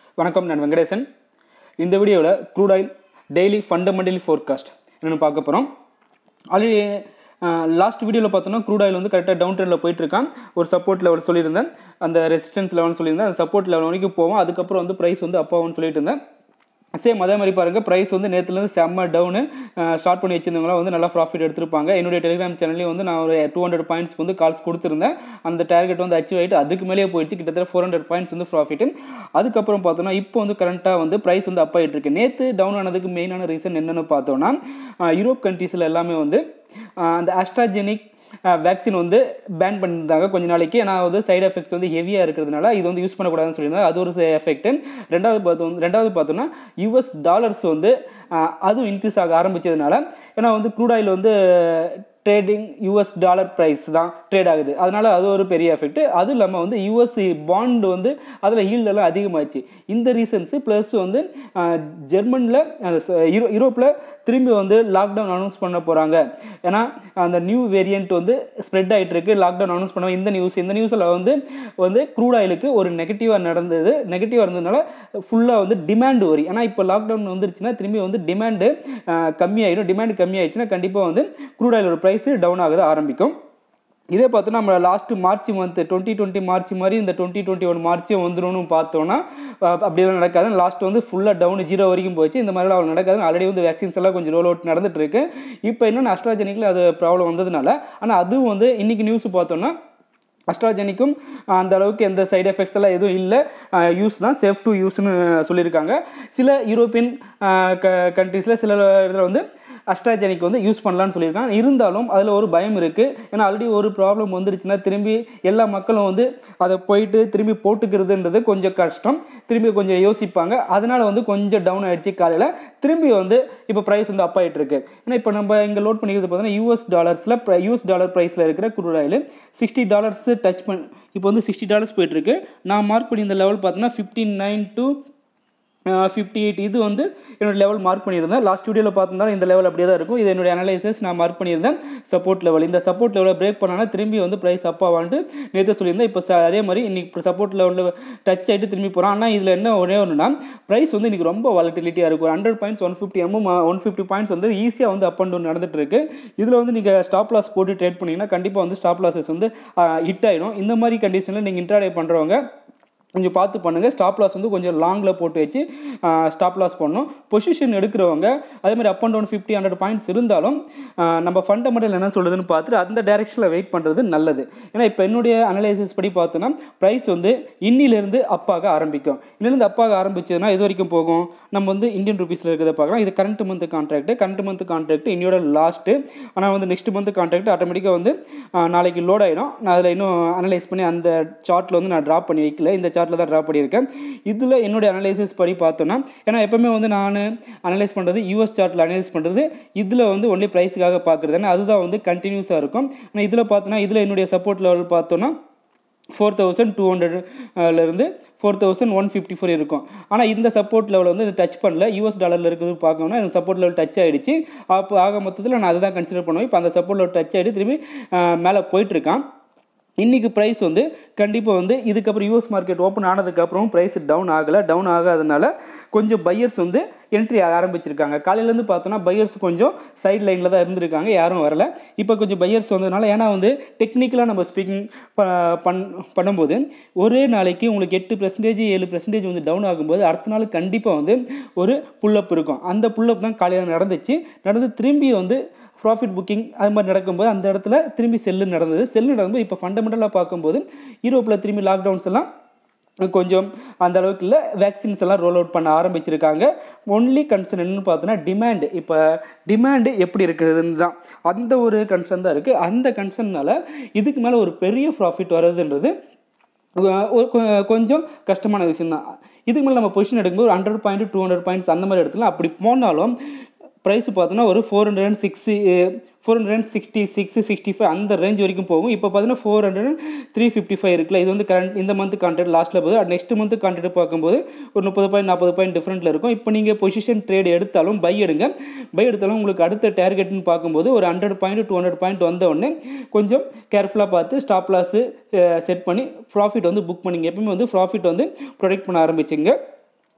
வணக்கம் நான் வெங்கடேசன் இந்த வீடியோவில் crude oil daily fundamentally forecast என்னென்னு பார்க்க போகிறோம் ஆல்ரெடி லாஸ்ட் வீடியோவில் பார்த்தோன்னா க்ரூட் ஆயில் வந்து கரெக்டாக டவுன் ட்ரெண்டில் போயிட்டு இருக்கான் ஒரு சப்போர்ட் லெவல் சொல்லியிருந்தேன் அந்த ரெசிஸ்டன்ஸ் லெவல்னு சொல்லியிருந்தேன் அந்த சப்போர்ட் லெவல் வரைக்கும் போவோம் அதுக்கப்புறம் வந்து ப்ரைஸ் வந்து அப்பாவும் சொல்லிட்டு இருந்தேன் சேம் அதே மாதிரி பாருங்கள் ப்ரைஸ் வந்து நேற்றுலேருந்து செம்ம டவுனு ஸ்டார்ட் பண்ணி வச்சிருந்தவங்களாம் வந்து நல்லா ப்ராஃபிட் எடுத்திருப்பாங்க என்னுடைய டெலிகிராம் சேனல்லையும் வந்து நான் ஒரு டூ ஹண்ட்ரட் பாயிண்ட்ஸ் வந்து கால்ஸ் கொடுத்துருந்தேன் அந்த டார்கெட் வந்து அச்சீவ் ஆகிட்டு அதுக்கு மேலேயே போயிடுச்சு கிட்டத்தட்ட ஃபோர் ஹண்ட்ரட் பாயிண்ட்ஸ் வந்து ப்ராஃபிட் அதுக்கப்புறம் பார்த்தோன்னா இப்போ வந்து கரண்ட்டாக வந்து ப்ரைஸ் வந்து அப் ஆகிட்டு இருக்கு நேற்று டவுன் ஆனதுக்கு மெயினான ரீசன் என்னென்னு பார்த்தோன்னா யூரோப் கண்ட்ரீஸில் எல்லாமே வந்து அந்த அஸ்ட்ராஜெனிக் வேக்சின் வந்து பேன் பண்ணியிருந்தாங்க கொஞ்ச நாளைக்கு ஏன்னா வந்து சைடு எஃபெக்ட்ஸ் வந்து ஹெவியாக இருக்கிறதுனால இது வந்து யூஸ் பண்ணக்கூடாதுன்னு சொல்லியிருந்தாங்க அது ஒரு எஃபெக்ட் ரெண்டாவது பார்த்தோம் ரெண்டாவது பார்த்தோம்னா யூஎஸ் டாலர்ஸ் வந்து அதுவும் இன்க்ரீஸ் ஆக ஆரம்பிச்சதுனால ஏன்னா வந்து க்ரூட் ஆயில் வந்து ட்ரேடிங் யூஎஸ் டாலர் ப்ரைஸ் தான் ட்ரேட் ஆகுது அதனால் அது ஒரு பெரிய எஃபெக்ட் அதுவும் இல்லாமல் வந்து யூஎஸ் பாண்டு வந்து அதில் ஈல்டெல்லாம் அதிகமாச்சு இந்த ரீசன்ஸு ப்ளஸ் வந்து ஜெர்மனில் யூரோ யூரோப்பில் திரும்பி வந்து லாக்டவுன் அனௌன்ஸ் பண்ண போகிறாங்க ஏன்னா அந்த நியூ வேரியண்ட் வந்து ஸ்ப்ரெட் ஆகிட்டு இருக்கு லாக்டவுன் அனௌன்ஸ் பண்ண இந்த நியூஸ் இந்த நியூஸில் வந்து வந்து க்ரூட் ஆயிலுக்கு ஒரு நெகட்டிவாக நடந்தது நெகட்டிவாக இருந்ததுனால ஃபுல்லாக வந்து டிமாண்ட் வரி ஏன்னா இப்போ லாக்டவுன் வந்துருச்சுன்னா திரும்பி வந்து டிமாண்டு கம்மியாயிடும் டிமாண்ட் கம்மியாயிடுச்சுன்னா கண்டிப்பாக வந்து க்ரூட் ஆயிலோட ப்ரைஸு டவுன் ஆகுது ஆரம்பிக்கும் இதே பார்த்தோன்னா நம்ம last march month twenty twenty march மாதிரி இந்த டுவெண்ட்டி டுவெண்ட்டி ஒன் மார்ச்சும் வந்துடும் பார்த்தோன்னா அப்படியெல்லாம் நடக்காது லாஸ்ட் வந்து ஃபுல்லாக டவுன் ஜீரோ வரைக்கும் போச்சு இந்த மாதிரிலாம் அவ்வளோ நடக்காது ஆல்ரெடி வந்து வேக்சின்ஸ் எல்லாம் கொஞ்சம் ரோல் அவுட் நடந்துட்டு இருக்கு இப்போ இன்னொன்று அஸ்ட்ராஜெனிக்கில் அது ப்ராப்ளம் வந்ததுனால ஆனால் அதுவும் வந்து இன்றைக்கி நியூஸ் பார்த்தோன்னா அஸ்ட்ராஜெனிக்கும் அந்த அளவுக்கு எந்த சைடு எஃபெக்ட்ஸ் எல்லாம் எதுவும் இல்லை யூஸ் தான் சேஃப் டு யூஸ்னு சொல்லியிருக்காங்க சில யூரோப்பியன் க கண்ட்ரீஸில் சில இதில் வந்து அஸ்ட்ராஜெனிக் வந்து யூஸ் பண்ணலான்னு சொல்லியிருக்காங்க இருந்தாலும் அதில் ஒரு பயம் இருக்குது ஏன்னா ஆல்ரெடி ஒரு ப்ராப்ளம் வந்துருச்சுன்னா திரும்பி எல்லா மக்களும் வந்து அதை போயிட்டு திரும்பி போட்டுக்கிறதுன்றது கொஞ்சம் கஷ்டம் திரும்பி கொஞ்சம் யோசிப்பாங்க அதனால் வந்து கொஞ்சம் டவுன் ஆகிடுச்சு காலையில் திரும்பி வந்து இப்போ ப்ரைஸ் வந்து அப் ஆகிட்டு இருக்கு ஏன்னா இப்போ நம்ம இங்கே லோட் பண்ணிக்கிறது பார்த்தீங்கன்னா யூஎஸ் டாலர்ஸில் யூஎஸ் டாலர் ப்ரைஸில் இருக்கிற crude oil sixty dollars touch பண்ணி இப்போ வந்து சிக்ஸ்டி டாலர்ஸ் போயிட்டுருக்கு நான் மார்க் பண்ணி இந்த லெவல் பார்த்தீங்கன்னா fifty nine to fifty eight இது வந்து என்னோட லெவல் மார்க் பண்ணியிருந்தேன் லாஸ்ட் வீடியோவில் பார்த்துருந்தாலும் இந்த லெவல் அப்படியே தான் இருக்கும் இது என்னுடைய அனலைசஸ் நான் மார்க் பண்ணியிருந்தேன் சப்போர்ட் லெவல் இந்த சப்போர்ட் லெவலை பிரேக் பண்ணாலும் திரும்பி வந்து ப்ரைஸ் அப் ஆகான்ட்டு நேற்று சொல்லியிருந்தேன் இப்போ அதே மாதிரி இன்றைக்கி சப்போர்ட் லெவலில் டச் ஆகிட்டு திரும்பி போகிறோம் ஆனால் இதில் என்ன ஒரே ஒன்றுனா ப்ரைஸ் வந்து இன்றைக்கி ரொம்ப வாலட்டிலிட்டியாக இருக்கும் ஹண்ட்ரட் பாயிண்ட்ஸ் ஒன் ஃபிஃப்டி எம்எம் ஒன் ஃபிஃப்டி பாயிண்ட்ஸ் வந்து ஈஸியாக வந்து அப் அண்ட் டவுன் நடந்துட்டு இருக்கு இதில் வந்து நீங்கள் ஸ்டாப் லாஸ் போட்டு ட்ரேட் பண்ணிங்கன்னா கண்டிப்பாக வந்து ஸ்டாப் லாஸஸ் வந்து ஹிட் ஆகிடும் இந்த மாதிரி கண்டிஷனில் நீங்கள் இன்ட்ராடே பண்ணுறவங்க கொஞ்சம் பார்த்து பண்ணுங்கள் ஸ்டாப் லாஸ் வந்து கொஞ்சம் லாங்கில் போட்டு வச்சு ஸ்டாப் லாஸ் பண்ணணும் பொசிஷன் எடுக்கிறவங்க அதே மாதிரி up and down fifty hundred points இருந்தாலும் நம்ம ஃபண்டமெண்டல் என்ன சொல்லுதுன்னு பார்த்துட்டு அந்த டேரெக்ஷனில் வெயிட் பண்ணுறது நல்லது ஏன்னா இப்போ என்னுடைய அனலைசிஸ் படி பார்த்தோன்னா ப்ரைஸ் வந்து இன்னிலேருந்து அப்பாக ஆரம்பிக்கும் இன்னிலேருந்து அப்பாக ஆரம்பிச்சதுன்னா இது வரைக்கும் போகும் நம்ம வந்து இந்தியன் ருபீஸில் இருக்கிறத பார்க்கலாம் இது current month contract current month contract இன்னையோட லாஸ்ட்டு ஆனால் வந்து நெக்ஸ்ட் மந்த் கான்ட்ராக்ட் ஆட்டோமேட்டிக்காக வந்து நாளைக்கு லோட் ஆகிடும் நான் அதில் இன்னும் அனலைஸ் பண்ணி அந்த சார்ட்டில் வந்து நான் ட்ராப் பண்ணி வைக்கல இந்த சார்ட்டில் தான் ட்ரா பண்ணியிருக்கேன் இதில் என்னுடைய அனலைசிஸ் படி பார்த்தோன்னா ஏன்னா எப்போவுமே வந்து நான் அனலைஸ் பண்ணுறது யூஎஸ் சார்ட்டில் அனலைஸ் பண்ணுறது இதில் வந்து ஒன்லி ப்ரைஸுக்காக பார்க்குறது ஏன்னா அதுதான் வந்து கண்டினியூஸாக இருக்கும் ஆனால் இதில் பார்த்தோன்னா இதில் என்னுடைய சப்போர்ட் லெவல் பார்த்தோன்னா ஃபோர் தௌசண்ட் டூ ஹண்ட்ரட்லேருந்து four thousand one fifty four இருக்கும் ஆனால் இந்த சப்போர்ட் லெவல் வந்து டச் பண்ணல யூஎஸ் டாலரில் இருக்கிறது பார்க்கணும்னா இந்த சப்போர்ட் லெவல் டச் ஆகிடுச்சு அப்போ ஆக மொத்தத்தில் நான் அதை தான் கன்சிடர் பண்ணுவேன் இப்போ அந்த சப்போர்ட் லெவல் டச் ஆகிட்டு திரும்பி மேலே போயிட்டுருக்கான் இன்றைக்கி ப்ரைஸ் வந்து கண்டிப்பாக வந்து இதுக்கப்புறம் யூஎஸ் மார்க்கெட் ஓப்பன் ஆனதுக்கப்புறம் ப்ரைஸ் டவுன் ஆகலை டவுன் ஆகாதனால கொஞ்சம் பையர்ஸ் வந்து என்ட்ரி ஆக ஆரம்பிச்சிருக்காங்க காலையிலேருந்து பார்த்தோன்னா பையர்ஸ் கொஞ்சம் சைட் லைனில் தான் இருந்திருக்காங்க யாரும் வரல இப்போ கொஞ்சம் பையர்ஸ் வந்ததுனால ஏன்னா வந்து டெக்னிக்கலாக நம்ம ஸ்பீக்கிங் பண் பண்ணும்போது ஒரே நாளைக்கு உங்களுக்கு எட்டு பர்சன்டேஜ் ஏழு பர்சன்டேஜ் வந்து டவுன் ஆகும்போது அடுத்த நாள் கண்டிப்பாக வந்து ஒரு புல்லப் இருக்கும் அந்த புல்லப் தான் காலையில் நடந்துச்சு நடந்து திரும்பி வந்து ப்ராஃபிட் புக்கிங் அது மாதிரி நடக்கும்போது அந்த இடத்துல திரும்பி செல்லு நடந்தது செல்லு நடக்கும்போது இப்போ ஃபண்டமெண்டலாக பார்க்கும்போது யூரோப்பில் திரும்பி லாக்டவுன்ஸ் எல்லாம் கொஞ்சம் அந்த அளவுக்கு இல்லை வேக்சின்ஸ் எல்லாம் ரோல் அவுட் பண்ண ஆரம்பிச்சிருக்காங்க ஒன்லி கன்சர்ன் என்னன்னு பார்த்தோன்னா டிமாண்டு இப்போ டிமாண்டு எப்படி இருக்கிறதுன்னு தான் அந்த ஒரு கன்சர்ன் தான் இருக்குது அந்த கன்சர்னால் இதுக்கு மேலே ஒரு பெரிய ப்ராஃபிட் வர்றதுன்றது கொஞ்சம் கஷ்டமான விஷயம் தான் இதுக்கு மேலே நம்ம பொசிஷன் எடுக்கும்போது hundred point two hundred points அந்த மாதிரி இடத்துல அப்படி போனாலும் ப்ரைஸ் பார்த்தோன்னா ஒரு four hundred and sixty four hundred and sixty six sixty five அந்த ரேஞ்ச் வரைக்கும் போகும் இப்போ பார்த்தீங்கன்னா four hundred three fifty five இருக்குல்ல இது வந்து கரண்ட் இந்த மந்த் கான்ட்ராக்ட் லாஸ்ட்டில் போகுது நெக்ஸ்ட் மந்த் கான்ட்ராக்ட் பார்க்கும்போது ஒரு முப்பது பாயிண்ட் நாற்பது பாயிண்ட் டிஃப்ரெண்ட்டில் இருக்கும் இப்போ நீங்கள் பொசிஷன் ட்ரேட் எடுத்தாலும் பை எடுங்க பை எடுத்தாலும் உங்களுக்கு அடுத்த டார்கெட்னு பார்க்கும்போது ஒரு hundred point two hundred point வந்த உடனே கொஞ்சம் கேர்ஃபுல்லாக பார்த்து ஸ்டாப் லாஸு செட் பண்ணி ப்ராஃபிட் வந்து புக் பண்ணிங்க எப்பவுமே வந்து ப்ராஃபிட் வந்து ப்ரொடெக்ட் பண்ண ஆரம்பிச்சிங்க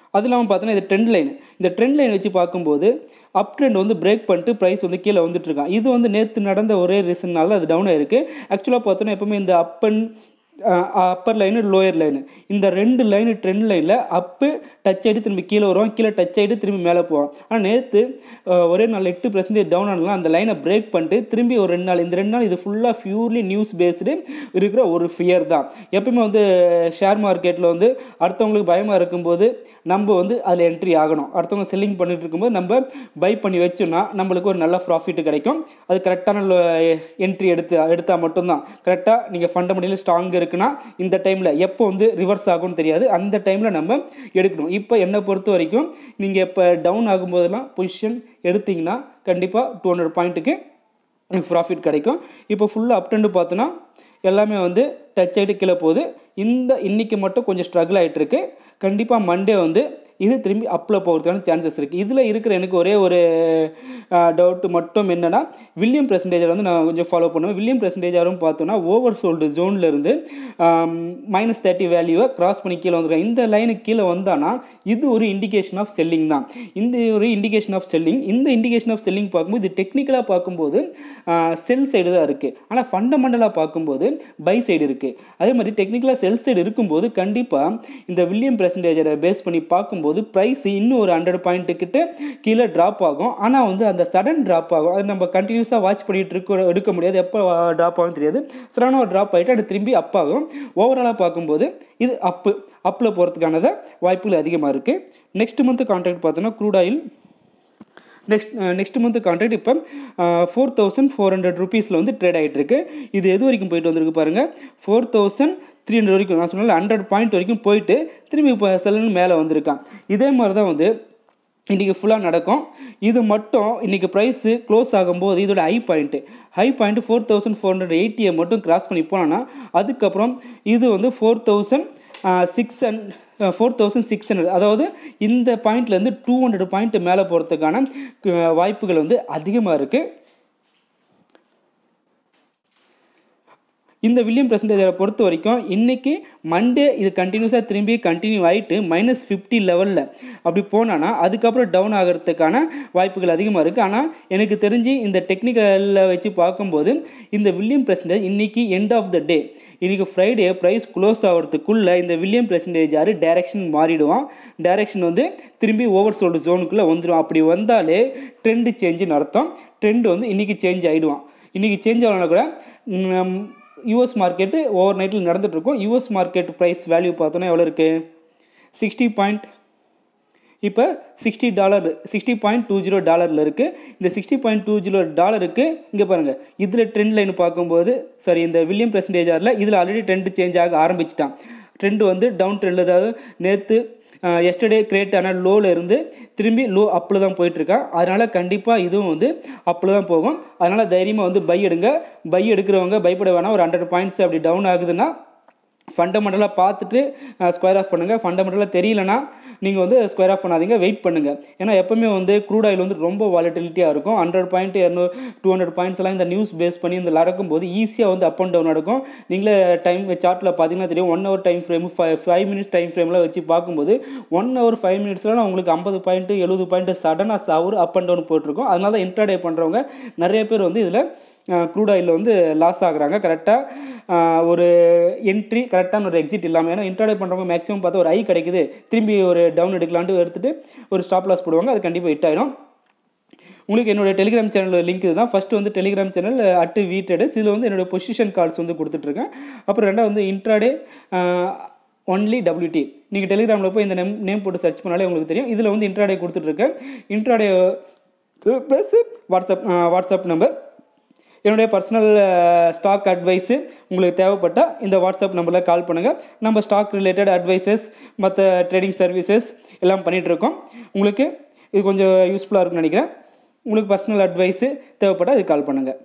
அது இல்லாமல் பார்த்தோன்னா இது ட்ரெண்ட் லைன் இந்த ட்ரெண்ட் லைன் வச்சு பார்க்கும்போது அப் ட்ரெண்ட் வந்து பிரேக் பண்ணிட்டு ப்ரைஸ் வந்து கீழே வந்துட்டு இருக்கான் இது வந்து நேற்று நடந்த ஒரே ரீசன்னால அது டவுன் ஆயிருக்கு ஆக்சுவலாக பார்த்தோன்னா எப்பவுமே இந்த up and upper line lower line இந்த ரெண்டு லைனு ட்ரெண்ட் லைனில் அப்பு டச் ஆகிட்டு திரும்பி கீழே வருவான் கீழே டச் ஆகிட்டு திரும்பி மேலே போவான் ஆனால் நேற்று ஒரே நாள் எட்டு பர்சன்டேஜ் டவுன் ஆனாலும் அந்த லைனை பிரேக் பண்ணிட்டு திரும்பி ஒரு ரெண்டு நாள் இந்த ரெண்டு நாள் இது ஃபுல்லாக பியூர்லி நியூஸ் பேஸ்டு இருக்கிற ஒரு ஃபியர் தான் எப்பயுமே வந்து ஷேர் மார்க்கெட்டில் வந்து அடுத்தவங்களுக்கு பயமாக இருக்கும்போது நம்ம வந்து அதில் என்ட்ரி ஆகணும் அடுத்தவங்க செல்லிங் பண்ணிட்டு இருக்கும்போது நம்ம பை பண்ணி வச்சோம்னா நம்மளுக்கு ஒரு நல்ல ப்ராஃபிட் கிடைக்கும் அது கரெக்டான என்ட்ரி எடுத்து எடுத்தால் மட்டும்தான் கரெக்டாக நீங்கள் ஃபண்டமெண்டலி ஸ்ட்ராங் இருக்குன்னா இந்த டைமில் எப்போ வந்து ரிவர்ஸ் ஆகும்னு தெரியாது அந்த டைமில் நம்ம எடுக்கணும் இப்போ என்னை பொறுத்த வரைக்கும் நீங்கள் இப்போ டவுன் ஆகும்போதெல்லாம் பொசிஷன் எடுத்தீங்கன்னா கண்டிப்பாக டூ ஹண்ட்ரட் பாயிண்ட்டுக்கு ப்ராஃபிட் கிடைக்கும் இப்போ ஃபுல்லாக அப் ட்ரெண்டு பார்த்தோன்னா எல்லாமே வந்து டச் ஆகிட்டு கீழே போகுது இந்த இன்னைக்கு மட்டும் கொஞ்சம் ஸ்ட்ரகிள் ஆகிட்டு இருக்கு கண்டிப்பாக மண்டே வந்து இது திரும்பி அப்பில் போகிறதுக்கான சான்சஸ் இருக்குது இதில் இருக்கிற எனக்கு ஒரே ஒரு டவுட் மட்டும் என்னென்னா வில்லியம் பெர்சன்டேஜர் வந்து நான் கொஞ்சம் ஃபாலோ பண்ணுவேன் வில்லியம் பெர்சன்டேஜரும் பார்த்தோன்னா ஓவர் சோல்டு ஜோனில் இருந்து மைனஸ் தேர்ட்டி வேல்யூவை கிராஸ் பண்ணி கீழே வந்துருக்கேன் இந்த லைனுக்கு கீழே வந்தானா இது ஒரு இண்டிகேஷன் ஆஃப் செல்லிங் தான் இந்த ஒரு இண்டிகேஷன் ஆஃப் செல்லிங் இந்த இண்டிகேஷன் ஆஃப் செல்லிங் பார்க்கும்போது இது டெக்னிக்கலாக பார்க்கும்போது செல் சைடு தான் இருக்குது ஆனால் ஃபண்டமெண்டலாக பார்க்கும்போது பை சைடு இருக்குது அதே மாதிரி டெக்னிக்கலாக செல் சைடு இருக்கும்போது கண்டிப்பாக இந்த வில்லியம் பெர்சன்டேஜரை பேஸ் பண்ணி பார்க்கும்போது ப்ரைஸ் இன்னும் ஒரு ஹண்ட்ரட் பாயிண்ட்டு கிட்ட கீழே ட்ராப் ஆகும் ஆனால் வந்து அந்த சடன் ட்ராப் ஆகும் அது நம்ம கண்டினியூஸாக வாட்ச் பண்ணிட்டு இருக்க எடுக்க முடியாது எப்போ ட்ராப் ஆகும் தெரியாது சடனாக ட்ராப் ஆகிட்டு அது திரும்பி அப் ஆகும் ஓவராலாக பார்க்கும்போது இது அப்பு அப்பில் போகிறதுக்கானத வாய்ப்புகள் அதிகமாக இருக்குது நெக்ஸ்ட் மந்த் கான்ட்ராக்ட் பார்த்தோன்னா crude oil next next month contract இப்போ ஃபோர் தௌசண்ட் ஃபோர் ஹண்ட்ரட் ருபீஸில் வந்து ட்ரேட் ஆகிட்டு இருக்கு இது எது வரைக்கும் போயிட்டு வந்திருக்கு பாருங்கள் ஃபோர் தௌசண்ட் த்ரீ ஹண்ட்ரட் வரைக்கும் நான் சொன்னால ஹண்ட்ரட் பாயிண்ட் வரைக்கும் போயிட்டு திரும்பி இப்போ செல்லன்னு மேலே வந்திருக்கான் இதே மாதிரி தான் வந்து இன்றைக்கி ஃபுல்லாக நடக்கும் இது மட்டும் இன்றைக்கி ப்ரைஸு க்ளோஸ் ஆகும்போது இதோட high point high point four thousand four hundred எயிட்டியை மட்டும் கிராஸ் பண்ணி போனோன்னா அதுக்கப்புறம் இது வந்து four thousand six and four thousand six hundred அதாவது இந்த பாயிண்ட்லேருந்து டூ ஹண்ட்ரட் பாயிண்ட் மேலே போகிறதுக்கான வாய்ப்புகள் வந்து அதிகமாக இருக்குது இந்த வில்லியம் பெர்சன்டேஜரை பொறுத்த வரைக்கும் இன்றைக்கி மண்டே இது கண்டினியூஸாக திரும்பி கண்டினியூ ஆகிட்டு மைனஸ் ஃபிஃப்டி லெவலில் அப்படி போனான்னா அதுக்கப்புறம் டவுன் ஆகிறதுக்கான வாய்ப்புகள் அதிகமாக இருக்குது ஆனால் எனக்கு தெரிஞ்சு இந்த டெக்னிக்கலில் வச்சு பார்க்கும்போது இந்த வில்லியம் பெர்சன்டேஜ் இன்றைக்கி எண்ட் ஆஃப் த டே இன்றைக்கி ஃப்ரைடே ப்ரைஸ் க்ளோஸ் ஆகிறதுக்குள்ளே இந்த வில்லியம் பெர்சன்டேஜ் யார் டைரெக்ஷன் மாறிடுவான் டைரெக்ஷன் வந்து திரும்பி ஓவர் சோல்டு ஜோனுக்குள்ளே வந்துடும் அப்படி வந்தாலே ட்ரெண்டு சேஞ்சுன்னு அர்த்தம் ட்ரெண்டு வந்து இன்றைக்கி சேஞ்ச் ஆகிடுவான் இன்றைக்கி சேஞ்ச் ஆகலனா கூட யூஎஸ் மார்க்கெட்டு ஓவர் நைட்டில் நடந்துகிட்ருக்கும் யூஎஸ் மார்க்கெட் ப்ரைஸ் வேல்யூ பார்த்தோன்னா எவ்வளோ இருக்குது சிக்ஸ்டி பாயிண்ட் இப்போ sixty dollar sixty point two zero டாலரில் இருக்குது இந்த சிக்ஸ்டி பாயிண்ட் டூ ஜீரோ டாலருக்கு இங்கே பாருங்கள் இதில் ட்ரெண்ட் லைன் பார்க்கும்போது சாரி இந்த வில்லியம் பெர்சன்டேஜாரில் இதில் ஆல்ரெடி ட்ரெண்ட் சேஞ்ச் ஆக ஆரம்பிச்சிட்டான் ட்ரெண்ட் வந்து டவுன் ட்ரெண்டில் அதாவது நேற்று எஸ்டர்டே கிரியேட் ஆன லோவில் இருந்து திரும்பி லோ அப்பில் தான் போயிட்டுருக்கான் அதனால் கண்டிப்பாக இதுவும் வந்து அப்பில் தான் போகும் அதனால் தைரியமாக வந்து பை எடுங்க பை எடுக்கிறவங்க பயப்பட வேணாம் ஒரு ஹண்ட்ரட் பாயிண்ட்ஸ் அப்படி டவுன் ஆகுதுன்னா ஃபண்டமெண்டலாக பார்த்துட்டு ஸ்கொயர் ஆஃப் பண்ணுங்கள் ஃபண்டமெண்டலாக தெரியலனா நீங்கள் வந்து ஸ்கொயர் ஆஃப் பண்ணாதீங்க வெயிட் பண்ணுங்கள் ஏன்னா எப்போவுமே வந்து க்ரூட் ஆயில் வந்து ரொம்ப வாலட்டிலிட்டியாக இருக்கும் ஹண்ட்ரட் பாயிண்ட் இரநூறு டூ ஹண்ட்ரட் பாயிண்ட்ஸ் எல்லாம் இந்த நியூஸ் பேஸ் பண்ணி இந்த நடக்கும்போது ஈஸியாக வந்து அப் அண்ட் டவுன் நடக்கும் நீங்களே டைம் சார்ட்டில் பார்த்தீங்கன்னா தெரியும் one hour time frame five five minutes time ஃப்ரேமில் வச்சு பார்க்கும்போது ஒன் ஹவர் ஃபைவ் மினிட்ஸில் உங்களுக்கு ஐம்பது பாயிண்ட் எழுபது பாயிண்ட் சடனாக சவர் அப் அண்ட் டவுன் போட்டிருக்கும் அதனால தான் இன்ட்ராடே பண்ணுறவங்க நிறைய பேர் வந்து இதில் க்ரூட் ஆயிலில் வந்து லாஸ் ஆகுறாங்க கரெக்டாக ஒரு என்ட்ரி கரெக்டான ஒரு எக்ஸிட் இல்லாமல் ஏன்னா இன்ட்ராடே பண்ணுறவங்க மேக்ஸிமம் பார்த்தா ஒரு ஐ கிடைக்குது திரும்பி ஒரு டவுன் எடுக்கலான்ட்டு எடுத்துகிட்டு ஒரு ஸ்டாப் லாஸ் போடுவாங்க அது கண்டிப்பாக ஹிட் ஆகிடும் உங்களுக்கு என்னோட டெலிகிராம் சேனல் லிங்க் இதுதான் ஃபஸ்ட்டு வந்து டெலிகிராம் சேனல் அட்டு வீட்டெடு இதில் வந்து என்னோட பொசிஷன் கார்ட்ஸ் வந்து கொடுத்துட்ருக்கேன் அப்புறம் ரெண்டாவது வந்து இன்ட்ராடே ஒன்லி டபிள்யூடி நீங்கள் டெலிகிராமில் போய் இந்த நேம் நேம் போட்டு சர்ச் பண்ணாலே உங்களுக்கு தெரியும் இதில் வந்து இன்ட்ராடே கொடுத்துட்ருக்கேன் intraday plus WhatsApp WhatsApp number என்னுடைய பர்சனல் ஸ்டாக் அட்வைஸு உங்களுக்கு தேவைப்பட்டால் இந்த வாட்ஸ்அப் நம்பரில் கால் பண்ணுங்கள் நம்ம ஸ்டாக் ரிலேட்டட் அட்வைசஸ் மற்ற ட்ரேடிங் சர்வீசஸ் எல்லாம் பண்ணிகிட்ருக்கோம் உங்களுக்கு இது கொஞ்சம் யூஸ்ஃபுல்லாக இருக்குன்னு நினைக்கிறேன் உங்களுக்கு பர்சனல் அட்வைஸு தேவைப்பட்டால் இது கால் பண்ணுங்கள்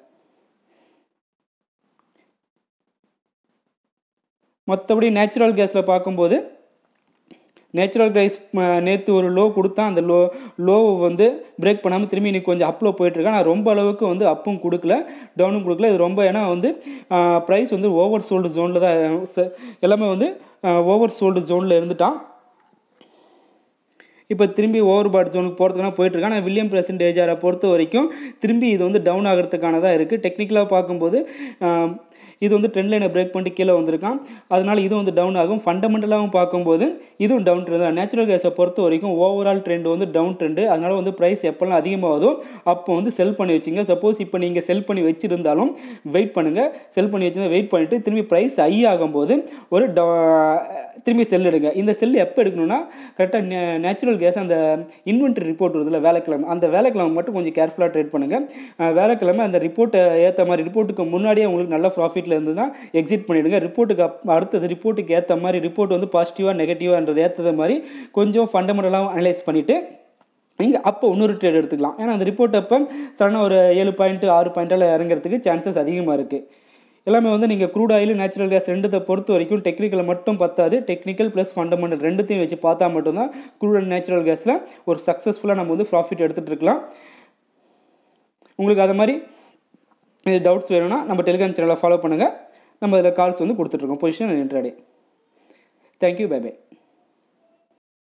மற்றபடி நேச்சுரல் கேஸில் பார்க்கும்போது நேச்சுரல் கைஸ் நேற்று ஒரு லோ கொடுத்தா அந்த லோ லோவை வந்து பிரேக் பண்ணாமல் திரும்பி இன்னைக்கு கொஞ்சம் அப்பில் போயிட்டுருக்கேன் நான் ரொம்ப அளவுக்கு வந்து அப்பும் கொடுக்கல டவுனும் கொடுக்கல இது ரொம்ப ஏன்னா வந்து ப்ரைஸ் வந்து ஓவர் சோல்டு ஜோனில் தான் எல்லாமே வந்து ஓவர் சோல்டு ஜோனில் இருந்துட்டான் இப்போ திரும்பி ஓவர் பாட் ஜோனுக்கு போகிறதுக்கான போயிட்டுருக்கு ஆனால் வில்லியம் பிரசன்ட் ஏஜாரை பொறுத்த வரைக்கும் திரும்பி இது வந்து டவுன் ஆகிறதுக்கானதாக இருக்குது டெக்னிக்கலாக பார்க்கும்போது ஆஹ், இது வந்து ட்ரெண்ட் லைனை பிரேக் பண்ணிட்டு கீழே வந்திருக்கான் அதனால இது வந்து டவுன் ஆகும் ஃபண்டமெண்டலாகவும் பார்க்கும்போது இதுவும் டவுன் ட்ரெண்ட் தான் நேச்சுரல் கேஸை பொறுத்த வரைக்கும் ஓவரால் ட்ரெண்ட் வந்து டவுன் ட்ரெண்டு அதனால வந்து ப்ரைஸ் எப்போல்லாம் அதிகமாகுதோ அப்போ வந்து செல் பண்ணி வச்சுங்க சப்போஸ் இப்போ நீங்கள் செல் பண்ணி வச்சிருந்தாலும் வெயிட் பண்ணுங்கள் செல் பண்ணி வச்சிருந்தா வெயிட் பண்ணிவிட்டு திரும்பி ப்ரைஸ் ஹை ஆகும்போது ஒரு ட- திரும்பி செல் எடுங்க இந்த செல் எப்போ எடுக்கணும்னா கரெக்டாக நேச்சுரல் கேஸ் அந்த இன்வென்ட்ரி ரிப்போர்ட் வருதுல்ல வேலைக்கிழமை அந்த வேலைக்கிழமை மட்டும் கொஞ்சம் கேர்ஃபுல்லாக ட்ரேட் பண்ணுங்கள் வேலைக்கிழமை அந்த ரிப்போர்ட்டை ஏற்ற மாதிரி ரிப்போர்ட்டுக்கு முன்னாடியே உங்களுக்கு நல்ல ப்ராஃபிட்டில் இருந்து தான் எக்ஸிட் பண்ணிவிடுங்க ரிப்போர்ட்டுக்கு அப் அடுத்தது ரிப்போர்ட்டுக்கு ஏற்ற மாதிரி ரிப்போர்ட் வந்து பாசிட்டிவாக நெகட்டிவான்றது ஏற்றது மாதிரி கொஞ்சம் ஃபண்டமெண்டலாக அனலைஸ் பண்ணிவிட்டு நீங்கள் அப்போ இன்னொரு ட்ரேட் எடுத்துக்கலாம் ஏன்னா அந்த ரிப்போர்ட் அப்போ சடனாக ஒரு ஏழு பாயிண்ட் ஆறு பாயிண்ட்டால் இறங்குறதுக்கு சான்சஸ் அதிகமாக இருக்குது எல்லாமே வந்து நீங்கள் க்ரூட் ஆயில் நேச்சுரல் கேஸ் ரெண்டுத்தை பொறுத்த வரைக்கும் டெக்னிக்கல் மட்டும் பத்தாது டெக்னிக்கல் ப்ளஸ் ஃபண்டமெண்டல் ரெண்டுத்தையும் வச்சு பார்த்தா மட்டும்தான் க்ரூட் அண்ட் நேச்சுரல் கேஸில் ஒரு சக்ஸஸ்ஃபுல்லாக நம்ம வந்து ப்ராஃபிட் எடுத்துகிட்டு இருக்கலாம் உங்களுக்கு அது மாதிரி இது டவுட்ஸ் வேணும்னா நம்ம டெலிகிராம் சேனலை ஃபாலோ பண்ணுங்கள் நம்ம அதில் கால்ஸ் வந்து கொடுத்துட்ருக்கோம் position intraday thank you bye by